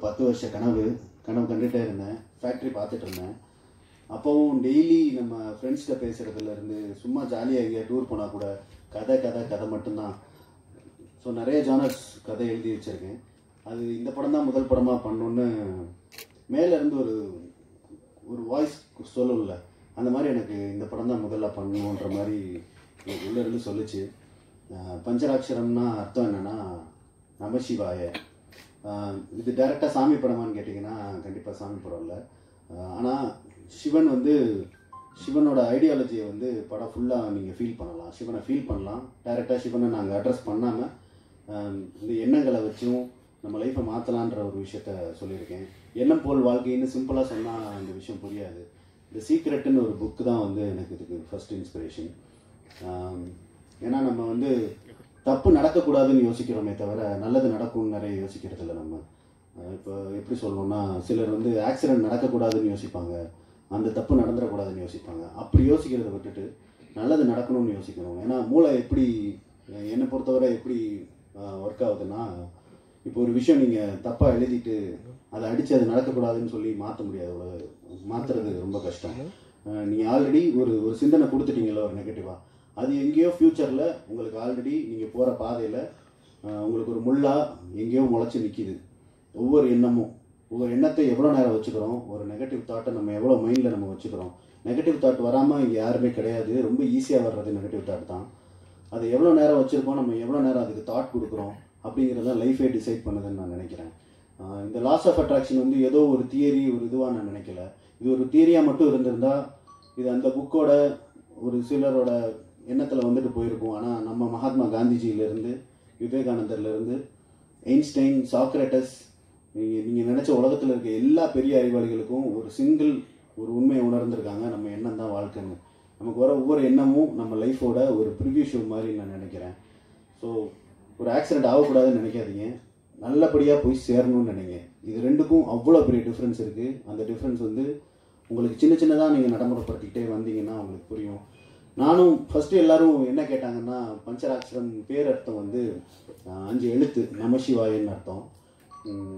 பத்து வருஷ கனவு கனவு கண்டுகிட்டே இருந்தேன் ஃபேக்ட்ரி பார்த்துட்டு இருந்தேன் அப்போவும் டெய்லி நம்ம ஃப்ரெண்ட்ஸ்கிட்ட பேசுகிறதுல இருந்து சும்மா ஜாலியாக எங்கேயா டூர் போனால் கூட கதை கதை கதை மட்டும்தான் ஸோ நிறைய ஜானர்ஸ் கதை எழுதி வச்சுருக்கேன் அது இந்த படம் தான் முதல் படமாக பண்ணணுன்னு மேலே இருந்து ஒரு ஒரு வாய்ஸ் சொல்லல அந்த மாதிரி எனக்கு இந்த படம் தான் முதல்ல பண்ணணுன்ற மாதிரி எனக்கு உள்ள இருந்து சொல்லுச்சு அஹ் பஞ்சராட்சரம்னா அர்த்தம் என்னன்னா நமசிவாய அஹ் இது டைரெக்டாக சாமி படமான்னு கேட்டிங்கன்னா கண்டிப்பாக சாமி படம் இல்லை ஆனால் சிவன் வந்து சிவனோட ஐடியாலஜியை வந்து படம் ஃபுல்லாக நீங்கள் ஃபீல் பண்ணலாம் சிவனை ஃபீல் பண்ணலாம் டைரெக்டாக சிவனை நாங்கள் அட்ரஸ் பண்ணாமல் இந்த எண்ணங்களை வச்சும் நம்ம லைஃப்பை மாற்றலான்ற ஒரு விஷயத்த சொல்லியிருக்கேன் எண்ணம் போல் வாழ்க்கைன்னு சிம்பிளாக சொன்னால் அந்த விஷயம் புரியாது இந்த சீக்ரெட்டுன்னு ஒரு புக்கு தான் வந்து எனக்கு இதுக்கு ஃபர்ஸ்ட் இன்ஸ்பிரேஷன் ஏன்னா நம்ம வந்து தப்பு நடக்கக்கூடாதுன்னு யோசிக்கிறோமே தவிர நல்லது நடக்கும்னு நிறைய யோசிக்கிறது இல்லை நம்ம இப்போ எப்படி சொல்லணும்னா சிலர் வந்து ஆக்சிடென்ட் நடக்கக்கூடாதுன்னு யோசிப்பாங்க அந்த தப்பு நடந்துடக்கூடாதுன்னு யோசிப்பாங்க அப்படி யோசிக்கிறத விட்டுட்டு நல்லது நடக்கணும்னு யோசிக்கணும் ஏன்னா மூளை எப்படி என்னை பொறுத்தவரை எப்படி ஒர்க் ஆகுதுன்னா இப்போ ஒரு விஷயம் நீங்கள் தப்பாக எழுதிட்டு அதை அடித்து அது நடக்கக்கூடாதுன்னு சொல்லி மாற்ற முடியாது அவ்வளவு. மாத்துறது ரொம்ப கஷ்டம் நீங்கள் ஆல்ரெடி ஒரு ஒரு சிந்தனை கொடுத்துட்டீங்களா ஒரு நெகட்டிவாக அது எங்கேயோ ஃப்யூச்சரில் உங்களுக்கு ஆல்ரெடி நீங்கள் போகிற பாதையில் உங்களுக்கு ஒரு முள்ளா எங்கேயோ முளைச்சி நிற்கிது ஒவ்வொரு எண்ணமும் ஒவ்வொரு எண்ணத்தை எவ்வளோ நேரம் வச்சுக்கிறோம் ஒரு நெகட்டிவ் தாட்டை நம்ம எவ்வளோ மைண்டில் நம்ம வச்சுக்கிறோம் நெகட்டிவ் தாட் வராமல் இங்கே யாருமே கிடையாது ரொம்ப ஈஸியாக வர்றது நெகட்டிவ் தாட் தான் அது எவ்வளோ நேரம் வச்சுருக்கோம் நம்ம எவ்வளோ நேரம் அதுக்கு தாட் கொடுக்குறோம் அப்படிங்கிறத லைஃபே டிசைட் பண்ணுதுன்னு நான் நினைக்கிறேன் ஆஹ் இந்த லாஸ் ஆஃப் அட்ராக்ஷன் வந்து ஏதோ ஒரு தியரி ஒரு இதுவாக நான் நினைக்கல இது ஒரு தியரியாக மட்டும் இருந்திருந்தா இது அந்த புக்கோட ஒரு சிலரோட எண்ணத்தில் வந்துட்டு போயிருக்கும் ஆனால் நம்ம மகாத்மா காந்திஜியிலேருந்து விவேகானந்தர்லேருந்து ஐன்ஸ்டைன் சாக்ரட்டஸ் நீங்கள் நீங்கள் நினச்ச உலகத்தில் இருக்க எல்லா பெரிய அறிவாளிகளுக்கும் ஒரு சிங்கிள் ஒரு உண்மையை உணர்ந்திருக்காங்க நம்ம எண்ணம் தான் வாழ்க்கைன்னு நமக்கு வர ஒவ்வொரு எண்ணமும் நம்ம லைஃபோட ஒரு ப்ரிவியூ ஷோ மாதிரி நான் நினைக்கிறேன் ஸோ ஒரு ஆக்சிடென்ட் ஆகக்கூடாதுன்னு நினைக்காதீங்க நல்லபடியாக போய் சேரணும்னு நினைங்க இது ரெண்டுக்கும் அவ்வளோ பெரிய டிஃப்ரென்ஸ் இருக்குது அந்த டிஃப்ரென்ஸ் வந்து உங்களுக்கு சின்ன சின்னதாக நீங்கள் நடைமுறைப்படுத்திக்கிட்டே வந்தீங்கன்னா உங்களுக்கு புரியும் நானும் ஃபஸ்ட்டு எல்லாரும் என்ன கேட்டாங்கன்னா பஞ்சராட்சரம் பேர் அர்த்தம் வந்து ஆஹ், அஞ்சு எழுத்து நமசிவாயன்னு அர்த்தம் உம்,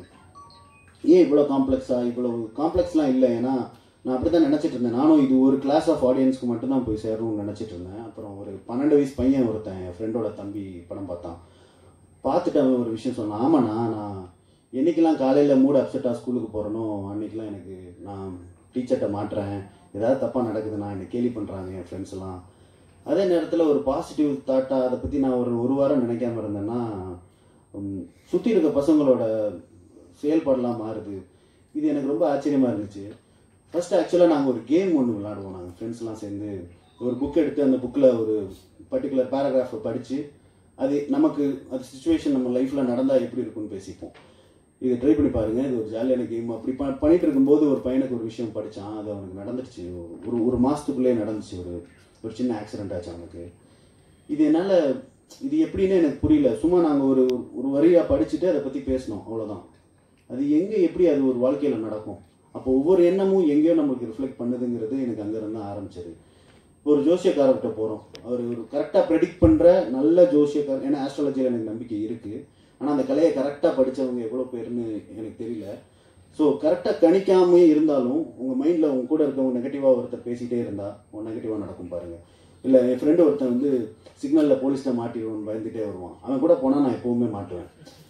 ஏன் இவ்வளோ காம்ப்ளெக்ஸாக இவ்வளோ காம்ப்ளெக்ஸ்லாம் இல்லை ஏன்னா நான் அப்படி தான் நினச்சிட்டு இருந்தேன் நானும் இது ஒரு கிளாஸ் ஆஃப் ஆடியன்ஸ்க்கு மட்டும்தான் போய் சேரணும்னு நினச்சிட்டு இருந்தேன் அப்புறம் ஒரு பன்னெண்டு வயசு பையன் ஒருத்தன் என் ஃப்ரெண்டோட தம்பி படம் பார்த்தான் பார்த்துட்டு அவன் ஒரு விஷயம் சொன்னான் ஆமாண்ணா நான் என்னைக்கெல்லாம் காலையில் மூட் அப்செட்டாக ஸ்கூலுக்கு போகிறனோ அன்னைக்கெல்லாம் எனக்கு நான் டீச்சர்கிட்ட மாட்டுறேன் ஏதாவது தப்பாக நடக்குதுன்னா என்னை கேலி பண்ணுறாங்க என் ஃப்ரெண்ட்ஸ் எல்லாம் அதே நேரத்தில் ஒரு பாசிட்டிவ் தாட்டாக அதை பற்றி நான் ஒரு ஒரு வாரம் நினைக்காம இருந்தேன்னா சுற்றி இருக்க பசங்களோட செயல்பாடெல்லாம் மாறுது இது எனக்கு ரொம்ப ஆச்சரியமாக இருந்துச்சு ஃபர்ஸ்ட் ஆக்சுவலாக நாங்கள் ஒரு கேம் ஒன்று விளாடுவோம் நாங்கள் ஃப்ரெண்ட்ஸ்லாம் சேர்ந்து ஒரு புக் எடுத்து அந்த புக்கில் ஒரு பர்டிகுலர் பேராகிராஃபை படித்து அது நமக்கு அது சுச்சுவேஷன் நம்ம லைஃப்பில் நடந்தால் எப்படி இருக்கும்னு பேசிப்போம் இது ட்ரை பண்ணி பாருங்க இது ஒரு ஜாலியான கேம் அப்படி ப பண்ணிட்டு இருக்கும்போது ஒரு பையனுக்கு ஒரு விஷயம் படித்தான் அது அவனுக்கு நடந்துடுச்சு ஒரு ஒரு மாதத்துக்குள்ளே நடந்துச்சு ஒரு ஒரு சின்ன ஆக்சிடென்ட் ஆச்சு அவனுக்கு இது என்னால் இது எப்படின்னு எனக்கு புரியல சும்மா நாங்கள் ஒரு ஒரு வரியாக படிச்சுட்டு அதை பற்றி பேசினோம் அவ்வளோதான் அது எங்கே எப்படி அது ஒரு வாழ்க்கையில் நடக்கும் அப்போ ஒவ்வொரு எண்ணமும் எங்கேயோ நம்மளுக்கு ரிஃப்ளெக்ட் பண்ணுதுங்கிறது எனக்கு அங்கேருந்து தான் ஆரம்பிச்சது ஒரு ஜோசியக்காரர்கிட்ட போகிறோம் அவர் ஒரு கரெக்டாக ப்ரெடிக்ட் பண்ணுற நல்ல ஜோசியக்கார் ஏன்னா ஆஸ்ட்ராலஜியில் எனக்கு நம்பிக்கை இருக்குது ஆனால் அந்த கலையை கரெக்டாக படித்தவங்க எவ்வளோ பேருன்னு எனக்கு தெரியல ஸோ கரெக்டாக கணிக்காமே இருந்தாலும் உங்கள் மைண்டில் உங்க கூட இருக்கவங்க நெகட்டிவாக ஒருத்தர் பேசிகிட்டே இருந்தால் உன் நெகட்டிவாக நடக்கும் பாருங்கள் இல்லை என் ஃப்ரெண்டு ஒருத்தன் வந்து சிக்னலில் போலீஸில் மாட்டிடுவோன்னு பயந்துட்டே வருவான் அவன் கூட போனால் நான் எப்போவுமே மாட்டுவேன்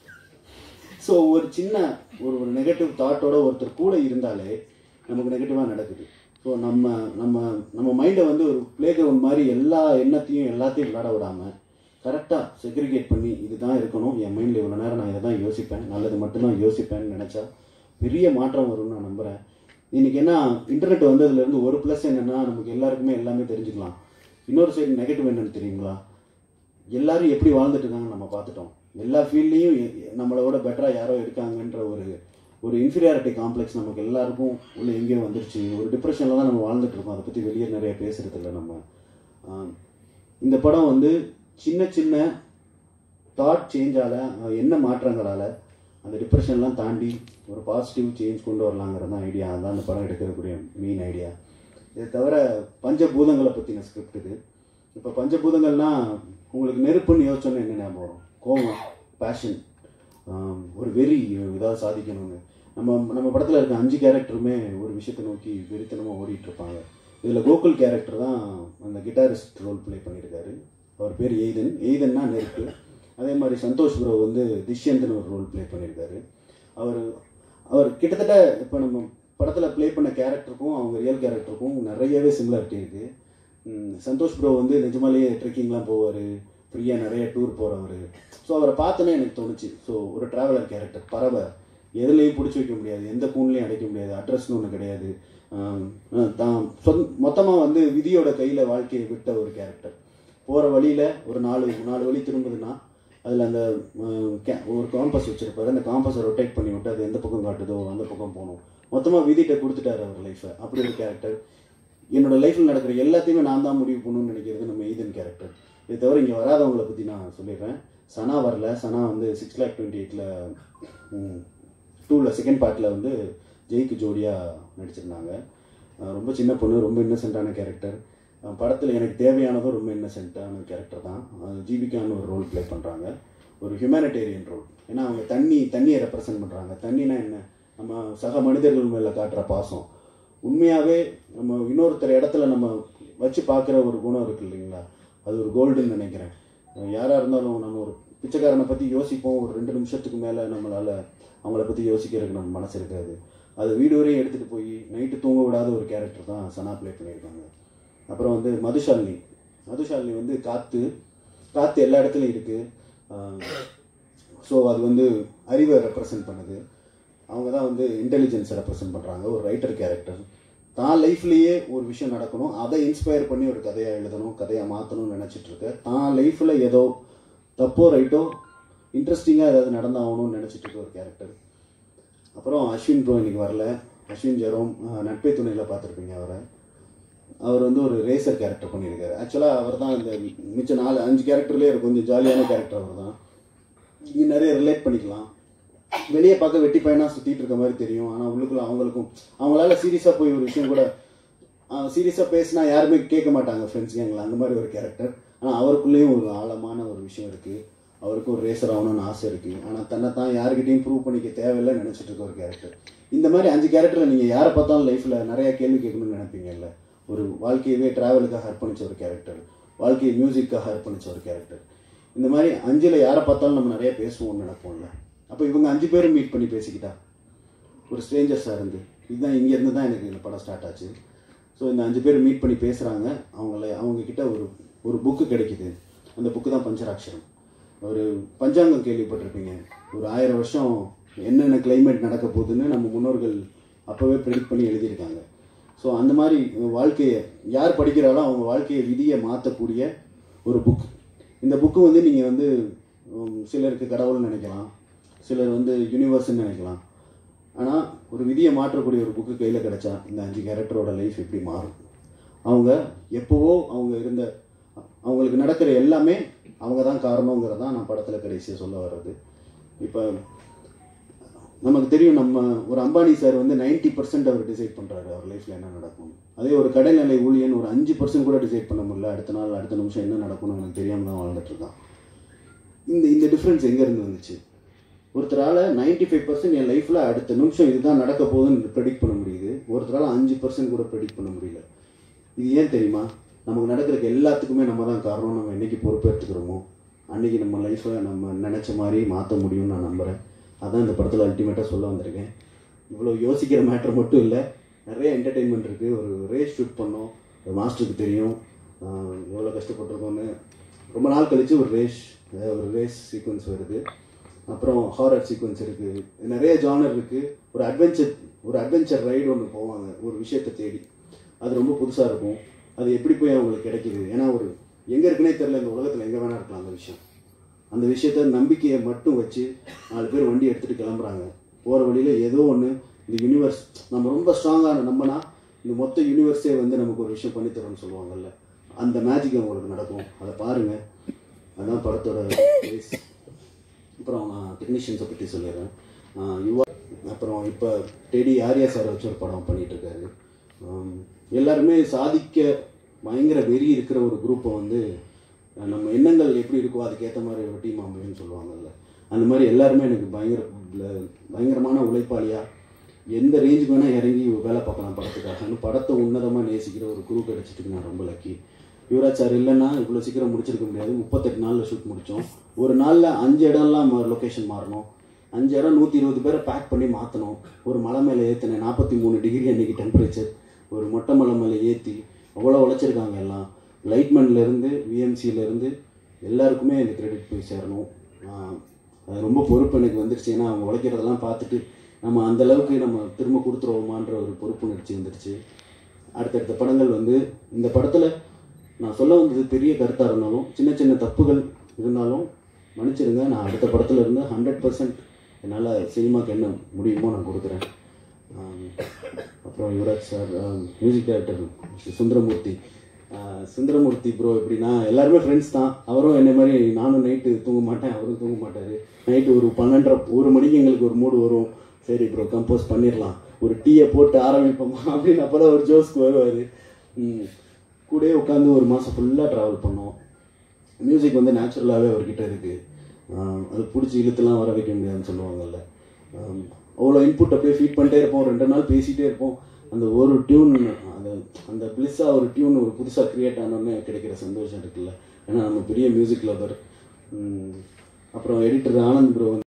ஸோ ஒரு சின்ன ஒரு ஒரு நெகட்டிவ் தாட்டோட ஒருத்தர் கூட இருந்தாலே நமக்கு நெகட்டிவாக நடக்குது ஸோ நம்ம நம்ம நம்ம மைண்டை வந்து ஒரு பிளே கிரவுண்ட் மாதிரி எல்லா எண்ணத்தையும் எல்லாத்தையும் விளையாட விடாமல் கரெக்டாக செக்ரிகேட் பண்ணி இதுதான் இருக்கணும் என் மைண்டில் இவ்வளோ நேரம் நான் இதை தான் யோசிப்பேன் நல்லது மட்டும்தான் யோசிப்பேன்னு நினச்சா பெரிய மாற்றம் வரும்னு நான் நம்புகிறேன் இன்னைக்கு என்ன இன்டர்நெட் வந்ததுலேருந்து ஒரு ப்ளஸ் என்னென்னா நமக்கு எல்லாருக்குமே எல்லாமே தெரிஞ்சுக்கலாம் இன்னொரு சைடு நெகட்டிவ் என்னன்னு தெரியுங்களா எல்லாரும் எப்படி வாழ்ந்துட்டு இருக்காங்க நம்ம பார்த்துட்டோம் எல்லா ஃபீல்ட்லேயும் நம்மளோட பெட்டராக யாரோ இருக்காங்கன்ற ஒரு ஒரு இன்ஃபீரியாரிட்டி காம்ப்ளெக்ஸ் நமக்கு எல்லாருக்கும் உள்ள எங்கேயோ வந்துருச்சு ஒரு டிப்ரெஷனில் தான் நம்ம வாழ்ந்துட்டு இருக்கோம் அதை பற்றி வெளியே நிறைய பேசுறது இல்லை நம்ம ஆஹ் இந்த படம் வந்து சின்ன சின்ன தாட் சேஞ்சால் என்ன மாற்றங்களால் அந்த டிப்ரெஷன்லாம் தாண்டி ஒரு பாசிட்டிவ் சேஞ்ச் கொண்டு வரலாங்கிறது தான் ஐடியா அதுதான் அந்த படம் எடுக்கக்கூடிய மெயின் ஐடியா இதை தவிர பஞ்சபூதங்களை பற்றின ஸ்கிரிப்ட் இது இப்போ பஞ்சபூதங்கள்னா உங்களுக்கு நெருப்புன்னு யோசிச்சோன்னே என்ன ஞாபகம் வரும் கோபம் பேஷன் ஒரு வெறி ஏதாவது சாதிக்கணும்னு நம்ம நம்ம படத்தில் இருக்க அஞ்சு கேரக்டருமே ஒரு விஷயத்தை நோக்கி வெறித்தனமாக ஓடிட்டு இருப்பாங்க இதில் கோகுல் கேரக்டர் தான் அந்த கிட்டாரிஸ்ட் ரோல் ப்ளே பண்ணியிருக்காரு அவர் பேர் எய்தன் எய்தன்னா நெருப்பு அதே மாதிரி சந்தோஷ் ப்ரோ வந்து திஷ்யந்தன் ஒரு ரோல் ப்ளே பண்ணியிருக்காரு அவர் அவர் கிட்டத்தட்ட இப்போ நம்ம படத்தில் ப்ளே பண்ண கேரக்டருக்கும் அவங்க ரியல் கேரக்டருக்கும் நிறையவே சிமிலாரிட்டி இருக்குது சந்தோஷ் ப்ரோ வந்து நிஜமாலேயே ட்ரெக்கிங்லாம் போவார் ஃப்ரீயாக நிறைய டூர் போகிறவர் ஸோ அவரை பார்த்தோன்னே எனக்கு தோணுச்சு ஸோ ஒரு ட்ராவலர் கேரக்டர் பறவை எதுலேயும் பிடிச்சி வைக்க முடியாது எந்த கூண்லையும் அடைக்க முடியாது அட்ரஸ்னு ஒன்று கிடையாது ஆஹ் ஆஹ் தான் சொந் மொத்தமாக வந்து விதியோட கையில் வாழ்க்கையை விட்ட ஒரு கேரக்டர் போகிற வழியில் ஒரு நாலு நாலு வழி திரும்புதுன்னா அதில் அந்த ஆஹ் கே- ஒரு காம்பஸ் வச்சுருப்பாரு அந்த காம்பஸை ரொட்டேட் பண்ணி விட்டு அது எந்த பக்கம் காட்டுதோ அந்த பக்கம் போகணும் மொத்தமாக விதிட்ட கொடுத்துட்டாரு அவர் லைஃப்பை அப்படி ஒரு கேரக்டர் என்னோட லைஃப்பில் நடக்கிற எல்லாத்தையுமே நான் தான் முடிவு பண்ணணும்னு நினைக்கிறது நம்ம ஈதன் கேரக்டர் இது தவிர இங்கே வராதவங்களை பற்றி நான் சொல்லிடுறேன் சனா வரல சனா வந்து சிக்ஸ் லேக் டுவெண்ட்டி எயிட்டில் டூவில் செகண்ட் பார்ட்டில் வந்து ஜெய்க்கு ஜோடியாக நடிச்சிருந்தாங்க அஹ் ரொம்ப சின்ன பொண்ணு ரொம்ப இன்னசென்ட்டான கேரக்டர் படத்தில் எனக்கு தேவையானதும் ரொம்ப இன்னசென்ட்டான கேரக்டர் தான் அஹ் ஜீவிகான்னு ஒரு ரோல் ப்ளே பண்ணுறாங்க ஒரு ஹியூமனிடேரியன் ரோல் ஏன்னா அவங்க தண்ணி தண்ணியை ரெப்ரசன்ட் பண்ணுறாங்க தண்ணினா என்ன நம்ம சக மனிதர்கள் மேலே காட்டுற பாசம் உண்மையாகவே நம்ம இன்னொருத்தர் இடத்துல நம்ம வச்சு பார்க்குற ஒரு குணம் இருக்கு இல்லைங்களா அது ஒரு கோல்டுன்னு நினைக்கிறேன் யாராக இருந்தாலும் நம்ம ஒரு பிச்சைக்காரனை பற்றி யோசிப்போம் ஒரு ரெண்டு நிமிஷத்துக்கு மேலே நம்மளால் அவங்கள பற்றி யோசிக்கிறதுக்கு நம்ம மனசு இருக்காது அது வீடு வரையும் எடுத்துகிட்டு போய் நைட்டு தூங்க விடாத ஒரு கேரக்டர் தான் சனா ப்ளே பண்ணியிருக்காங்க அப்புறம் வந்து மதுஷாலினி மதுஷாலினி வந்து காற்று காற்று எல்லா இடத்துலையும் இருக்குது ஸோ அது வந்து அறிவை ரெப்ரசன்ட் பண்ணுது அவங்க தான் வந்து இன்டெலிஜென்ஸை ரெப்ரசன்ட் பண்ணுறாங்க ஒரு ரைட்டர் கேரக்டர் தான் லைஃப்லேயே ஒரு விஷயம் நடக்கணும் அதை இன்ஸ்பயர் பண்ணி ஒரு கதையாக எழுதணும் கதையாக மாற்றணும்னு நினச்சிட்டு இருக்க தான் லைஃப்பில் ஏதோ தப்போ ரைட்டோ இன்ட்ரெஸ்டிங்காக ஏதாவது நடந்தாகணும்னு நினச்சிட்டு இருக்க ஒரு கேரக்டர் அப்புறம் அஸ்வின் ப்ரோ இன்னைக்கு வரல அஸ்வின் ஜெரோம் அஹ், நட்பே துணையில் பார்த்துருப்பீங்க அவரை அவர் வந்து ஒரு ரேசர் கேரக்டர் பண்ணியிருக்காரு ஆக்சுவலாக அவர் தான் இந்த மிச்ச நாலு அஞ்சு கேரக்டர்லேயே கொஞ்சம் ஜாலியான கேரக்டர் அவர் தான் இங்கே நிறைய ரிலேட் பண்ணிக்கலாம் வெளியே பார்க்க வெட்டி பையனாக சுற்றிட்டு இருக்க மாதிரி தெரியும் ஆனால் உள்ளுக்குள்ள அவங்களுக்கும் அவங்களால சீரியஸாக போய் ஒரு விஷயம் கூட சீரியஸாக பேசினா யாருமே கேட்க மாட்டாங்க ஃப்ரெண்ட்ஸ் கேங்களா அந்த மாதிரி ஒரு கேரக்டர் ஆனால் அவருக்குள்ளேயும் ஒரு ஆழமான ஒரு விஷயம் இருக்குது அவருக்கு ஒரு ரேசர் ஆகணும்னு ஆசை இருக்குது ஆனால் தன்னை தான் யாருக்கிட்டையும் ப்ரூவ் பண்ணிக்க தேவையில்லை நினச்சிட்டு இருக்க ஒரு கேரக்டர் இந்த மாதிரி அஞ்சு கேரக்டரில் நீங்கள் யாரை பார்த்தாலும் லைஃப்பில் நிறைய கேள்வி கேட்கணும்னு நினைப்பீங்கல்ல ஒரு வாழ்க்கையவே ட்ராவலுக்காக அர்ப்பணிச்ச ஒரு கேரக்டர் வாழ்க்கையை மியூசிக்காக அர்ப்பணிச்ச ஒரு கேரக்டர் இந்த மாதிரி அஞ்சில் யாரை பார்த்தாலும் நம்ம நிறைய பேசுவோம்னு நினைப்போம்ல அப்போ இவங்க அஞ்சு பேரும் மீட் பண்ணி பேசிக்கிட்டா ஒரு ஸ்ட்ரேஞ்சர்ஸாக இருந்து இதுதான் இங்கேருந்து தான் எனக்கு இந்த படம் ஸ்டார்ட் ஆச்சு ஸோ இந்த அஞ்சு பேர் மீட் பண்ணி பேசுகிறாங்க அவங்கள அவங்க கிட்ட ஒரு ஒரு புக்கு கிடைக்குது அந்த புக்கு தான் பஞ்சராட்சரம் ஒரு பஞ்சாங்கம் கேள்விப்பட்டிருப்பீங்க ஒரு ஆயிரம் வருஷம் என்னென்ன climate நடக்க போகுதுன்னு நம்ம முன்னோர்கள் அப்போவே ப்ரெடிக்ட் பண்ணி எழுதியிருக்காங்க ஸோ அந்த மாதிரி வாழ்க்கையை யார் படிக்கிறாலோ அவங்க வாழ்க்கையை விதியை மாற்றக்கூடிய ஒரு புக் இந்த புக்கு வந்து நீங்கள் வந்து உம், சிலருக்கு கடவுள்னு நினைக்கலாம் சிலர் வந்து யூனிவர்ஸ்ன்னு நினைக்கலாம் ஆனால் ஒரு விதியை மாற்றக்கூடிய ஒரு புக்கு கையில் கிடைச்சா இந்த அஞ்சு கேரக்டரோட லைஃப் எப்படி மாறும் அவங்க எப்போவோ அவங்க இருந்த அவங்களுக்கு நடக்கிற எல்லாமே அவங்க தான் காரணங்கிறது தான் நான் படத்தில் கடைசியாக சொல்ல வர்றது இப்போ நமக்கு தெரியும் நம்ம ஒரு அம்பானி சார் வந்து 90% பர்சன்ட் அவர் டிசைட் பண்ணுறாரு அவர் லைஃப்பில் என்ன நடக்கும் அதே ஒரு கடைநிலை ஊழியன் ஒரு அஞ்சு பர்சன்ட் கூட டிசைட் பண்ண முடியல அடுத்த நாள் அடுத்த நிமிஷம் என்ன நடக்கும்னு எனக்கு தெரியாமல் தான் வாழ்ந்துட்டு இருக்கான் இந்த இந்த டிஃப்ரென்ஸ் எங்கேருந்து வந்துச்சு ஒருத்தரால் 95% ஃபைவ் பர்சன்ட் என் லைஃப்பில் அடுத்த நிமிஷம் இதுதான் நடக்க போகுதுன்னு ப்ரெடிக்ட் பண்ண முடியுது ஒருத்தரால் அஞ்சு பர்சன்ட் கூட ப்ரெடிக்ட் பண்ண முடியல இது ஏன் தெரியுமா நமக்கு நடக்கிறதுக்கு எல்லாத்துக்குமே நம்ம தான் காரணம் நம்ம என்னைக்கு பொறுப்பேற்றுக்கிறோமோ அன்னைக்கு நம்ம லைஃப்பை நம்ம நினச்ச மாதிரி மாற்ற முடியும்னு நான் நம்புகிறேன் அதான் இந்த படத்தில் அல்டிமேட்டாக சொல்ல வந்திருக்கேன் இவ்வளோ யோசிக்கிற மேட்டர் மட்டும் இல்லை நிறைய என்டர்டெயின்மெண்ட் இருக்குது ஒரு ரேஸ் ஷூட் பண்ணோம் அது மாஸ்டருக்கு தெரியும் ஆஹ் எவ்வளோ கஷ்டப்பட்டிருக்கோன்னு ரொம்ப நாள் கழித்து ஒரு ரேஸ் ஒரு ரேஸ் சீக்வன்ஸ் வருது அப்புறம் ஹாரர் சீக்வன்ஸ் இருக்குது நிறைய ஜானர் இருக்குது ஒரு அட்வென்ச்சர் ஒரு அட்வென்ச்சர் ரைடு ஒன்று போவாங்க ஒரு விஷயத்தை தேடி அது ரொம்ப புதுசாக இருக்கும் அது எப்படி போய் அவங்களுக்கு கிடைக்குது ஏன்னா ஒரு எங்கே இருக்குன்னே தெரில இந்த உலகத்தில் எங்கே வேணா இருக்கலாம் அந்த விஷயம் அந்த விஷயத்த நம்பிக்கையை மட்டும் வச்சு நாலு பேர் வண்டி எடுத்துகிட்டு கிளம்புறாங்க போகிற வழியில் ஏதோ ஒன்று இந்த யூனிவர்ஸ் நம்ம ரொம்ப ஸ்ட்ராங்கான நம்பினா இந்த மொத்த யூனிவர்ஸே வந்து நமக்கு ஒரு விஷயம் பண்ணித்தரோம்னு சொல்லுவாங்கல்ல அந்த மேஜிக் அவங்களுக்கு நடக்கும் அதை பாருங்கள் அதுதான் படத்தோட base. அப்புறம் நான் டெக்னீஷியன்ஸை பற்றி சொல்லிடுறேன் ஆஹ் யுவா அப்புறம் இப்போ டெடி ஆர்யா சார் வச்சு ஒரு படம் பண்ணிட்டு இருக்காரு ஆம், எல்லாருமே சாதிக்க பயங்கர வெறி இருக்கிற ஒரு குரூப்பை வந்து அஹ், நம்ம எண்ணங்கள் எப்படி இருக்கோ அதுக்கேற்ற மாதிரி ஒரு டீம் அமையும்னு சொல்லுவாங்கல்ல அந்த மாதிரி எல்லாருமே எனக்கு பயங்கர ல- பயங்கரமான உழைப்பாளியாக எந்த ரேஞ்சுக்கு வேணால் இறங்கி வேலை பார்க்கலாம் படத்துக்காக படத்தை உன்னதமாக நேசிக்கிற ஒரு குரு கிடைச்சிட்டு நான் ரொம்ப லக்கி யுவராஜ் சார் இல்லைன்னா இவ்வளோ சீக்கிரம் முடிச்சிருக்க முடியாது முப்பத்தெட்டு நாளில் ஷூட் முடித்தோம் ஒரு நாளில் அஞ்சு இடம்லாம் லொக்கேஷன் மாறணும் அஞ்சு இடம் நூற்றி இருபது பேரை பேக் பண்ணி மாற்றணும் ஒரு மலை மேலே ஏற்றினேன் நாற்பத்தி மூணு டிகிரி அன்றைக்கி டெம்பரேச்சர் ஒரு மொட்டை மலை மேலே ஏற்றி அவ்வளோ உழைச்சிருக்காங்க எல்லாம் லைட்மேன்லேருந்து விஎம்சியிலேருந்து எல்லாருக்குமே இந்த கிரெடிட் போய் சேரணும் ஆஹ் அது ரொம்ப பொறுப்பு எனக்கு வந்துருச்சு ஏன்னா அவங்க உழைக்கிறதெல்லாம் பார்த்துட்டு நம்ம அந்த அளவுக்கு நம்ம திரும்ப கொடுத்துருவோமான்ற ஒரு பொறுப்புணர்ச்சி வந்துருச்சு அடுத்தடுத்த படங்கள் வந்து இந்த படத்தில் நான் சொல்ல வந்தது பெரிய கருத்தாக இருந்தாலும் சின்ன சின்ன தப்புகள் இருந்தாலும் மன்னிச்சிடுங்க நான் அடுத்த படத்துல இருந்து ஹண்ட்ரட் பர்சன்ட் என்னால் சினிமாக்கு என்ன முடியுமோ நான் கொடுக்குறேன் ஆம், அப்புறம் Yuvraj sir music director Sundaramoorthy ஆஹ், சுந்தரமூர்த்தி ப்ரோ எப்படின்னா எல்லாருமே ஃப்ரெண்ட்ஸ் தான் அவரும் என்னை மாதிரி நானும் நைட்டு தூங்க மாட்டேன் அவரும் தூங்க மாட்டார் நைட்டு ஒரு பன்னெண்டரை ஒரு மணிக்கு எங்களுக்கு ஒரு மூடு வரும் சரி ப்ரோ கம்போஸ் பண்ணிடலாம் ஒரு டீயை போட்டு ஆரம்பிப்போமா அப்படின்னு அப்போ தான் ஒரு ஜோஸ்க்கு வருவார் கூடயே உட்காந்து ஒரு மாதம் ஃபுல்லாக ட்ராவல் பண்ணோம் மியூசிக் வந்து நேச்சுரலாகவே அவர்கிட்ட இருக்குது அது பிடிச்சி இழுத்துலாம் வர வைக்க முடியாதுன்னு சொல்லுவாங்கல்ல ஆம், அவ்வளோ இன்புட் அப்படியே ஃபீட் பண்ணிட்டே இருப்போம் ரெண்டு நாள் பேசிகிட்டே இருப்போம் அந்த ஒரு டியூன் அந்த அந்த பிளிஸ்ஸாக ஒரு டியூன் ஒரு புதுசாக க்ரியேட் ஆனோடனே கிடைக்கிற சந்தோஷம் இருக்குல்ல ஏன்னா நம்ம பெரிய மியூசிக் லவர் அப்புறம் எடிட்டர் ஆனந்த் ப்ரோ